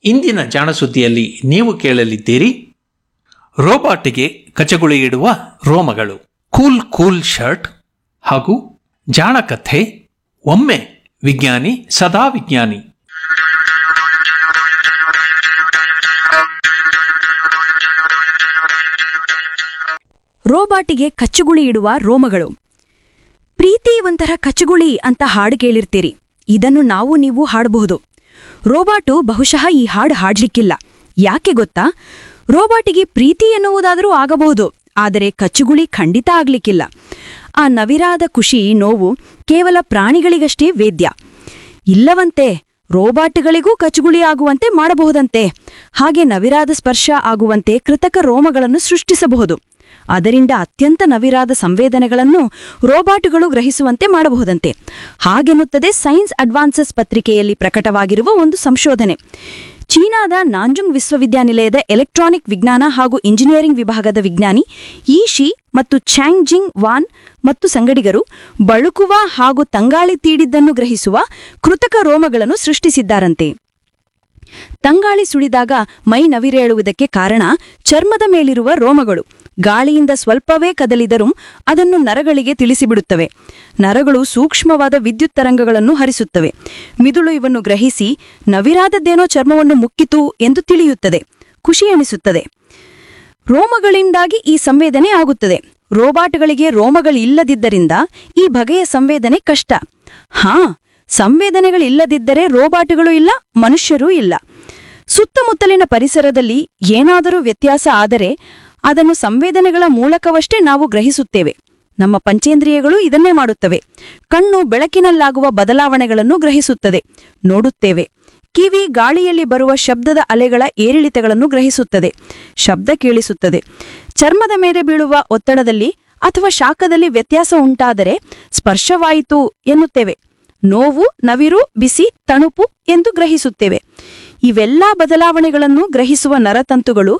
ಇಂದಿನ ಜಾಣಸುದ್ದಿಯಲ್ಲಿ ನೀವು ಕೇಳಲಿದ್ದೀರಿ ರೋಬಾಟ್ಗೆ ಕಚಗುಳಿ ಇಡುವ ರೋಮಗಳು ಕೂಲ್ ಕೂಲ್ ಶರ್ಟ್ ಹಾಗೂ ಜಾಣಕಥೆ ಒಮ್ಮೆ ವಿಜ್ಞಾನಿ ಸದಾ ವಿಜ್ಞಾನಿ ರೋಬಾಟಿಗೆ ಕಚ್ಚುಗುಳಿ ಇಡುವ ರೋಮಗಳು ಪ್ರೀತಿ ಒಂಥರ ಕಚ್ಚುಗುಳಿ ಅಂತ ಹಾಡು ಕೇಳಿರ್ತೀರಿ ಇದನ್ನು ನಾವು ನೀವು ಹಾಡಬಹುದು ರೋಬಾಟು ಬಹುಶಃ ಈ ಹಾಡು ಹಾಡ್ಲಿಕ್ಕಿಲ್ಲ ಯಾಕೆ ಗೊತ್ತಾ ರೋಬಾಟಿಗೆ ಪ್ರೀತಿ ಎನ್ನುವುದಾದರೂ ಆಗಬಹುದು ಆದರೆ ಕಚ್ಚುಗುಳಿ ಖಂಡಿತ ಆಗ್ಲಿಕ್ಕಿಲ್ಲ ಆ ನವಿರಾದ ಖುಷಿ ನೋವು ಕೇವಲ ಪ್ರಾಣಿಗಳಿಗಷ್ಟೇ ವೇದ್ಯ ಇಲ್ಲವಂತೆ ರೋಬಾಟ್ಗಳಿಗೂ ಕಚ್ಚುಗುಳಿ ಆಗುವಂತೆ ಮಾಡಬಹುದಂತೆ ಹಾಗೆ ನವಿರಾದ ಸ್ಪರ್ಶ ಆಗುವಂತೆ ಕೃತಕ ರೋಮಗಳನ್ನು ಸೃಷ್ಟಿಸಬಹುದು ಅದರಿಂದ ಅತ್ಯಂತ ನವಿರಾದ ಸಂವೇದನೆಗಳನ್ನು ರೋಬಾಟುಗಳು ಗ್ರಹಿಸುವಂತೆ ಮಾಡಬಹುದಂತೆ ಹಾಗೆನ್ನುತ್ತದೆ ಸೈನ್ಸ್ ಅಡ್ವಾನ್ಸಸ್ ಪತ್ರಿಕೆಯಲ್ಲಿ ಪ್ರಕಟವಾಗಿರುವ ಒಂದು ಸಂಶೋಧನೆ ಚೀನಾದ ನಾಂಜುಂಗ್ ವಿಶ್ವವಿದ್ಯಾನಿಲಯದ ಎಲೆಕ್ಟ್ರಾನಿಕ್ ವಿಜ್ಞಾನ ಹಾಗೂ ಇಂಜಿನಿಯರಿಂಗ್ ವಿಭಾಗದ ವಿಜ್ಞಾನಿ ಈಶಿ ಮತ್ತು ಚಾಂಗ್ ಜಿಂಗ್ ವಾನ್ ಮತ್ತು ಸಂಗಡಿಗರು ಬಳುಕುವ ಹಾಗೂ ತಂಗಾಳಿ ತೀಡಿದ್ದನ್ನು ಗ್ರಹಿಸುವ ಕೃತಕ ರೋಮಗಳನ್ನು ಸೃಷ್ಟಿಸಿದ್ದಾರಂತೆ ತಂಗಾಳಿ ಸುಳಿದಾಗ ಮೈ ನವಿರೇಳುವುದಕ್ಕೆ ಕಾರಣ ಚರ್ಮದ ಮೇಲಿರುವ ರೋಮಗಳು ಗಾಳಿಯಿಂದ ಸ್ವಲ್ಪವೇ ಕದಲಿದರೂ ಅದನ್ನು ನರಗಳಿಗೆ ತಿಳಿಸಿಬಿಡುತ್ತವೆ ನರಗಳು ಸೂಕ್ಷ್ಮವಾದ ವಿದ್ಯುತ್ ತರಂಗಗಳನ್ನು ಹರಿಸುತ್ತವೆ ಮಿದುಳು ಇವನ್ನು ಗ್ರಹಿಸಿ ನವಿರಾದದ್ದೇನೋ ಚರ್ಮವನ್ನು ಮುಕ್ಕಿತು ಎಂದು ತಿಳಿಯುತ್ತದೆ ಖುಷಿ ಎನಿಸುತ್ತದೆ ರೋಮಗಳಿಂದಾಗಿ ಈ ಸಂವೇದನೆ ಆಗುತ್ತದೆ ರೋಬಾಟ್ಗಳಿಗೆ ರೋಮಗಳಿಲ್ಲದಿದ್ದರಿಂದ ಈ ಬಗೆಯ ಸಂವೇದನೆ ಕಷ್ಟ ಹಾ ಸಂವೇದನೆಗಳಿಲ್ಲದಿದ್ದರೆ ರೋಬಾಟ್ಗಳು ಇಲ್ಲ ಮನುಷ್ಯರೂ ಇಲ್ಲ ಸುತ್ತಮುತ್ತಲಿನ ಪರಿಸರದಲ್ಲಿ ಏನಾದರೂ ವ್ಯತ್ಯಾಸ ಆದರೆ ಅದನ್ನು ಸಂವೇದನೆಗಳ ಮೂಲಕವಷ್ಟೇ ನಾವು ಗ್ರಹಿಸುತ್ತೇವೆ ನಮ್ಮ ಪಂಚೇಂದ್ರಿಯಗಳು ಇದನ್ನೇ ಮಾಡುತ್ತವೆ ಕಣ್ಣು ಬೆಳಕಿನಲ್ಲಾಗುವ ಬದಲಾವಣೆಗಳನ್ನು ಗ್ರಹಿಸುತ್ತದೆ ನೋಡುತ್ತೇವೆ ಕಿವಿ ಗಾಳಿಯಲ್ಲಿ ಬರುವ ಶಬ್ದದ ಅಲೆಗಳ ಏರಿಳಿತಗಳನ್ನು ಗ್ರಹಿಸುತ್ತದೆ ಶಬ್ದ ಕೇಳಿಸುತ್ತದೆ ಚರ್ಮದ ಮೇಲೆ ಬೀಳುವ ಒತ್ತಡದಲ್ಲಿ ಅಥವಾ ಶಾಖದಲ್ಲಿ ವ್ಯತ್ಯಾಸ ಉಂಟಾದರೆ ಸ್ಪರ್ಶವಾಯಿತು ಎನ್ನುತ್ತೇವೆ ನೋವು ನವಿರು ಬಿಸಿ ತಣುಪು ಎಂದು ಗ್ರಹಿಸುತ್ತೇವೆ ಇವೆಲ್ಲಾ ಬದಲಾವಣೆಗಳನ್ನು ಗ್ರಹಿಸುವ ನರತಂತುಗಳು